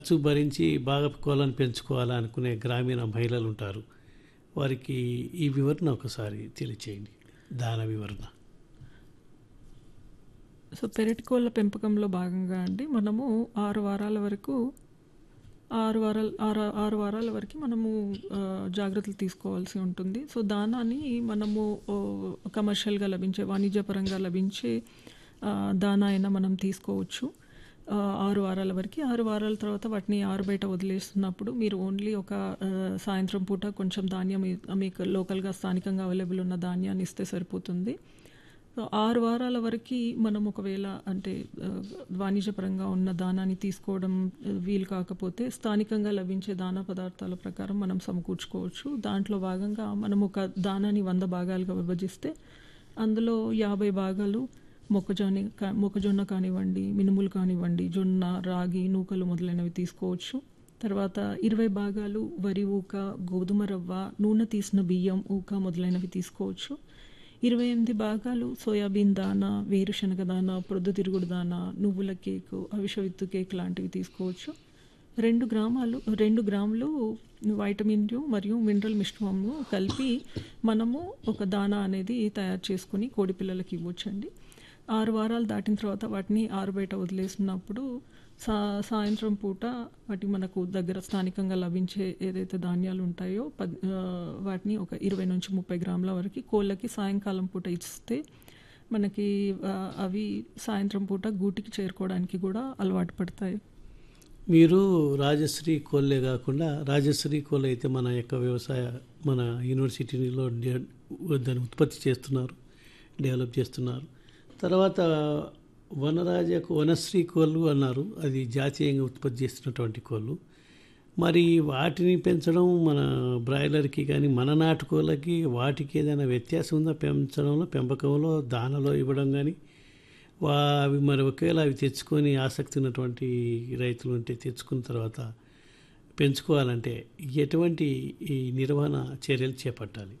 ఖర్చు భరించి బాగా కోళ్ళను పెంచుకోవాలనుకునే గ్రామీణ మహిళలు ఉంటారు వారికి ఈ వివరణ ఒకసారి తెలియచేయండి దాన వివరణ సో పెరటి కోళ్ళ పెంపకంలో భాగంగా అండి మనము ఆరు వారాల వరకు ఆరు వారాల ఆరు ఆరు వారాల వరకు మనము ఆ, జాగ్రత్తలు తీసుకోవాల్సి ఉంటుంది సో దానాన్ని మనము ఓ, కమర్షియల్గా లభించే వాణిజ్యపరంగా లభించే ఆ, దానా అయినా మనం తీసుకోవచ్చు ఆ, ఆరు వారాల వరకు ఆరు వారాల తర్వాత వాటిని ఆరు బయట వదిలేస్తున్నప్పుడు మీరు ఓన్లీ ఒక ఆ, సాయంత్రం పూట కొంచెం ధాన్యం ఈ- మీకు లోకల్గా స్థానికంగా అవైలబుల్ ఉన్న ధాన్యాన్ని ఇస్తే సరిపోతుంది సో ఆరు వారాల వరకు మనం ఒకవేళ అంటే ఆ, వాణిజ్యపరంగా ఉన్న దానాన్ని తీసుకోవడం ఆ, వీలు కాకపోతే స్థానికంగా లభించే దానా పదార్థాల ప్రకారం మనం సమకూర్చుకోవచ్చు దాంట్లో భాగంగా మనం ఒక దానాన్ని వంద భాగాలుగా విభజిస్తే అందులో యాభై భాగాలు మొక్కజొన్న కా- మొక్కజొన్న కానివ్వండి మినుములు కానివ్వండి జొన్న రాగి నూకలు మొదలైనవి తీసుకోవచ్చు తర్వాత ఇరవై భాగాలు వరి ఊక గోధుమ రవ్వ నూనె తీసిన బియ్యం ఊక మొదలైనవి తీసుకోవచ్చు ఇరవై ఎనిమిది భాగాలు సోయాబీన్ దానా వేరుశనగ దానా ప్రొద్దుతిరుగుడు దానా నువ్వుల కేకు అవిష విత్తు కేక్ లాంటివి తీసుకోవచ్చు రెండు గ్రామాలు రెండు గ్రాములు వైటమిన్ యు మరియు మినరల్ మిశ్రమము కలిపి మనము ఒక దానా అనేది తయారు చేసుకుని కోడి పిల్లలకి ఇవ్వచ్చండి ఆరు వారాలు దాటిన తర్వాత వాటిని ఆరు బయట వదిలేసినప్పుడు సా సాయంత్రం పూట వాటి మనకు దగ్గర స్థానికంగా లభించే ఏదైతే ధాన్యాలు ఉంటాయో పద్ ఆ, వాటిని ఒక ఇరవై నుంచి ముప్పై గ్రాముల వరకు కోళ్ళకి సాయంకాలం పూట ఇస్తే మనకి ఆ, అవి సాయంత్రం పూట గూటికి చేరుకోవడానికి కూడా అలవాటు పడతాయి మీరు రాజశ్రీ కోళ్ళే కాకుండా రాజశ్రీ కోళ్ళు అయితే మన యొక్క వ్యవసాయ మన యూనివర్సిటీలో డే- దాన్ని ఉత్పత్తి చేస్తున్నారు డెవలప్ చేస్తున్నారు తర్వాత వనరాజకు వనశ్రీ కోళ్ళు అన్నారు అది జాతీయంగా ఉత్పత్తి చేస్తున్నటువంటి కోళ్ళు మరి వాటిని పెంచడం మన బ్రాయిలర్కి కానీ మన నాటు కోళ్ళకి వాటికి ఏదైనా వ్యత్యాసం ఉందా పెంచడంలో పెంపకంలో దానలో ఇవ్వడం కానీ వా అవి మరి ఒకవేళ అవి తెచ్చుకొని ఆసక్తి ఉన్నటువంటి రైతులు ఉంటే తెచ్చుకున్న తర్వాత పెంచుకోవాలంటే ఎటువంటి ఈ నిర్వహణ చర్యలు చేపట్టాలి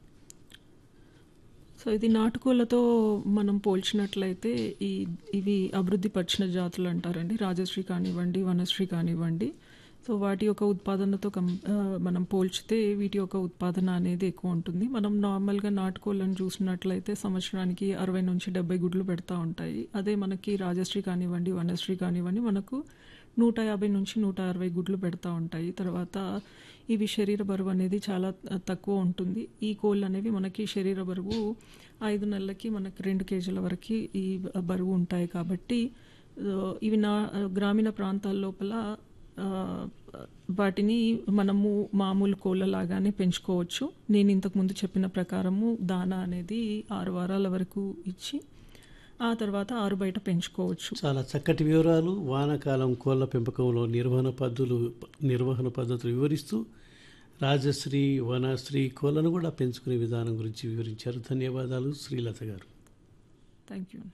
సో ఇది నాటుకోళ్ళతో మనం పోల్చినట్లయితే ఈ ఇవి అభివృద్ధి పరిచిన జాతులు అంటారండి రాజశ్రీ కానివ్వండి వనశ్రీ కానివ్వండి సో వాటి యొక్క ఉత్పాదనతో కం ఆ, మనం పోల్చితే వీటి యొక్క ఉత్పాదన అనేది ఎక్కువ ఉంటుంది మనం నార్మల్గా నాటుకోళ్ళని చూసినట్లయితే సంవత్సరానికి అరవై నుంచి డెబ్బై గుడ్లు పెడతా ఉంటాయి అదే మనకి రాజశ్రీ కానివ్వండి వనశ్రీ కానివ్వండి మనకు నూట యాభై నుంచి నూట అరవై గుడ్లు పెడతా ఉంటాయి తర్వాత ఇవి శరీర బరువు అనేది చాలా త- తక్కువ ఉంటుంది ఈ కోళ్ళు అనేవి మనకి శరీర బరువు ఐదు నెలలకి మనకి రెండు కేజీల వరకు ఈ బ- బరువు ఉంటాయి కాబట్టి ఆ, ఇవి నా గ్రామీణ ప్రాంతాల లోపల ఆ, వాటిని మనము మామూలు కోళ్ళ లాగానే పెంచుకోవచ్చు నేను ఇంతకుముందు చెప్పిన ప్రకారము దానా అనేది ఆరు వారాల వరకు ఇచ్చి ఆ తర్వాత ఆరు బయట పెంచుకోవచ్చు చాలా చక్కటి వివరాలు వానాకాలం కోళ్ళ పెంపకంలో నిర్వహణ పద్ధతులు నిర్వహణ పద్ధతులు వివరిస్తూ రాజశ్రీ వనశ్రీ కోళ్ళను కూడా పెంచుకునే విధానం గురించి వివరించారు ధన్యవాదాలు శ్రీలత గారు థ్యాంక్ యూ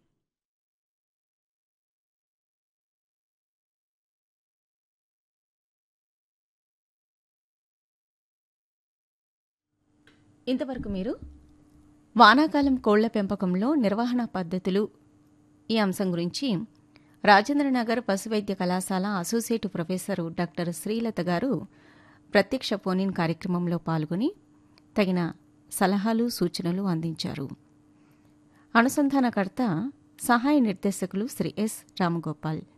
ఇంతవరకు మీరు వానాకాలం కోళ్ల పెంపకంలో నిర్వహణ పద్ధతులు ఈ అంశం గురించి రాజేంద్రనగర్ పశువైద్య కళాశాల అసోసియేట్ ప్రొఫెసర్ డాక్టర్ శ్రీలత గారు ప్రత్యక్ష ఫోనిన్ కార్యక్రమంలో పాల్గొని తగిన సలహాలు సూచనలు అందించారు అనుసంధానకర్త సహాయ నిర్దేశకులు శ్రీ ఎస్ రామగోపాల్